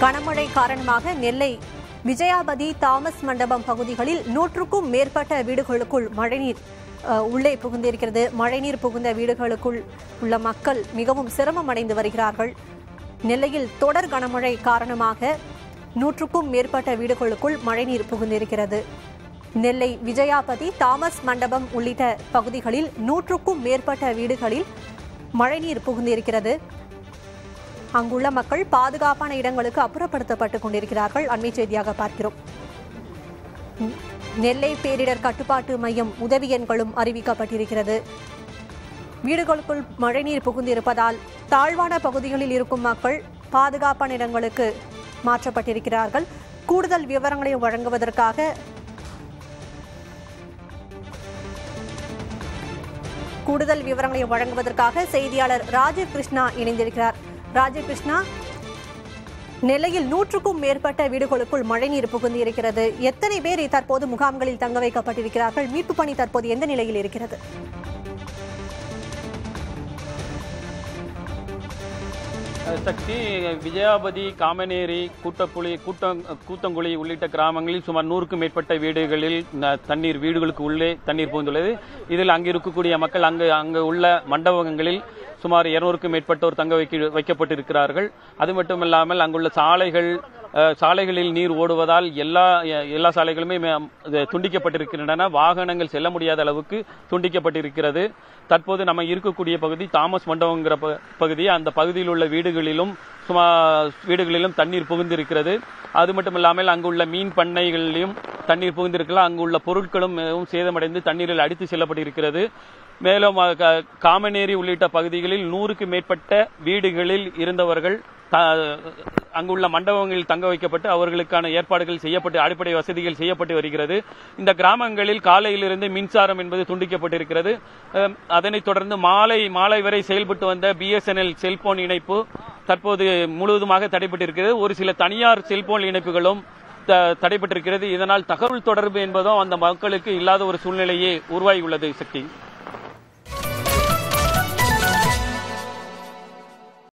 கனமழை காரணமாக நெல்லை விஜயாபதி தாமஸ் மண்டபம் பகுதிகளில் நூற்றுக்கும் மேற்பட்ட வீடுகளுக்குள் மழைநீர் அஹ், உள்ளே புகுந்திருக்கிறது மழைநீர் புகுந்த வீடுகளுக்குள் உள்ள மக்கள் மிகவும் சிரமம் அடைந்து வருகிறார்கள் நெல்லையில் தொடர் கனமழை காரணமாக நூற்றுக்கும் மேற்பட்ட வீடுகளுக்குள் மழைநீர் புகுந்திருக்கிறது நெல்லை விஜயாபதி தாமஸ் மண்டபம் உள்ளிட்ட பகுதிகளில் நூற்றுக்கும் மேற்பட்ட வீடுகளில் மழைநீர் புகுந்திருக்கிறது அங்குள்ள மக்கள் பாதுகாப்பான இடங்களுக்கு அப்புறப்படுத்தப்பட்டுக் கொண்டிருக்கிறார்கள் அண்மை செய்தியாக பார்க்கிறோம் ந- நெல்லை பேரிடர் கட்டுப்பாட்டு மையம் உதவி எண்களும் அறிவிக்கப்பட்டிருக்கிறது வீடுகளுக்குள் மழைநீர் புகுந்திருப்பதால் தாழ்வான பகுதிகளில் இருக்கும் மக்கள் பாதுகாப்பான இடங்களுக்கு மாற்றப்பட்டிருக்கிறார்கள் கூடுதல் விவரங்களை வழங்குவதற்காக கூடுதல் விவரங்களை வழங்குவதற்காக செய்தியாளர் ராஜீவ் கிருஷ்ணா இணைந்திருக்கிறார் ராஜீவ் கிருஷ்ணா நெல்லையில் நூற்றுக்கும் மேற்பட்ட வீடுகளுக்குள் மழைநீர் புகுந்து இருக்கிறது எத்தனை பேர் தற்போது முகாம்களில் தங்க வைக்கப்பட்டிருக்கிறார்கள் மீட்பு பணி தற்போது எந்த நிலையில் இருக்கிறது சக்தி விஜயாபதி காமநேரி கூட்டப்புலி கூட்டம் கூத்தங்குழி உள்ளிட்ட கிராமங்களில் சுமார் நூறுக்கும் மேற்பட்ட வீடுகளில் ந- தண்ணீர் வீடுகளுக்கு உள்ளே தண்ணீர் புகுந்துள்ளது இதில் அங்கு இருக்கக்கூடிய மக்கள் அங்கு அங்கு உள்ள மண்டபங்களில் சுமார் இருநூறுக்கும் மேற்பட்டோர் தங்க வைக்க வைக்கப்பட்டிருக்கிறார்கள் அது மட்டுமில்லாமல் அங்குள்ள சாலைகள் அஹ், சாலைகளில் நீர் ஓடுவதால் எல்லா எ- எல்லா சாலைகளுமே ம- இது துண்டிக்கப்பட்டிருக்கின்றன வாகனங்கள் செல்ல முடியாத அளவுக்கு துண்டிக்கப்பட்டிருக்கிறது தற்போது நம்ம இருக்கக்கூடிய பகுதி தாமஸ் மண்டபங்கிற ப- பகுதி அந்த பகுதியில் உள்ள வீடுகளிலும் சுமா வீடுகளிலும் தண்ணீர் புகுந்திருக்கிறது அது மட்டும் இல்லாமல் அங்குள்ள மீன் பண்ணைகளிலும் தண்ணீர் புகுந்திருக்கலாம் அங்குள்ள பொருட்களும் மிகவும் சேதமடைந்து தண்ணீரில் அடித்து செல்லப்பட்டிருக்கிறது மேலும் அஹ், க- காமநேரி உள்ளிட்ட பகுதிகளில் நூறுக்கு மேற்பட்ட வீடுகளில் இருந்தவர்கள் த- அங்குள்ள மண்டபங்களில் தங்க வைக்கப்பட்டு அவர்களுக்கான ஏற்பாடுகள் செய்யப்பட்டு அடிப்படை வசதிகள் செய்யப்பட்டு வருகிறது இந்த கிராமங்களில் காலையிலிருந்து மின்சாரம் என்பது துண்டிக்கப்பட்டிருக்கிறது அஹ், அதனைத் தொடர்ந்து மாலை மாலை வரை செயல்பட்டு வந்த பிஎஸ்என்எல் செல்போன் இணைப்பு தற்போது முழுவதுமாக தடைப்பட்டிருக்கிறது ஒரு சில தனியார் செல்போன் இணைப்புகளும் த- தடைப்பட்டிருக்கிறது இதனால் தகவல் தொடர்பு என்பதும் அந்த மக்களுக்கு இல்லாத ஒரு சூழ்நிலையே உருவாகியுள்ளது சக்தி